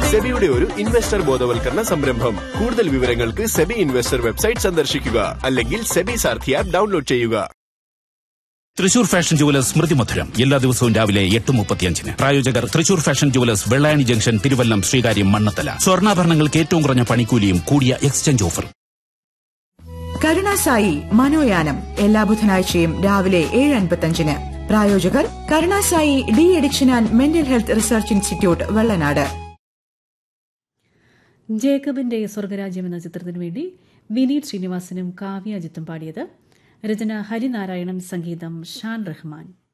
സെബിയുടെ ഒരു ഇൻവെസ്റ്റർ ബോധവൽക്കരണ സംരംഭം കൂടുതൽ വിവരങ്ങൾക്ക് സെബി ഇൻവെസ്റ്റർ വെബ്സൈറ്റ് സന്ദർശിക്കുക അല്ലെങ്കിൽ സെബി സാർഥി ആപ്പ് ഡൗൺലോഡ് ചെയ്യുക തൃശൂർ ഫാഷൻ ജുവലേഴ്സ് സ്മൃതി മധുരം എല്ലാ ദിവസവും രാവിലെ എട്ട് മുപ്പത്തിയഞ്ചിന് പ്രായോജകർ Thrissur fashion jewellers Vellayani junction Thiruvallam Sreekaryam Mannanthala സ്വർണ്ണാഭരണങ്ങൾക്ക് ഏറ്റവും കുറഞ്ഞ പണിക്കൂലിയും കൂടിയ എക്സ്ചേഞ്ച് ഓഫർ കരുണാസായി മനോയാനം എല്ലാ ബുധനാഴ്ചയും രാവിലെ ഏഴ് അൻപത്തഞ്ചിന് പ്രായോജകർ Karunasai de addiction and mental health research institute Vellanad ജേക്കബിന്റെ സ്വർഗരാജ്യം എന്ന ചിത്രത്തിനു വേണ്ടി വിനീത് ശ്രീനിവാസനും കാവ്യ അജിത്തും പാടിയത് രചന ഹരിനാരായണൻ സംഗീതം ഷാൻ റഹ്മാൻ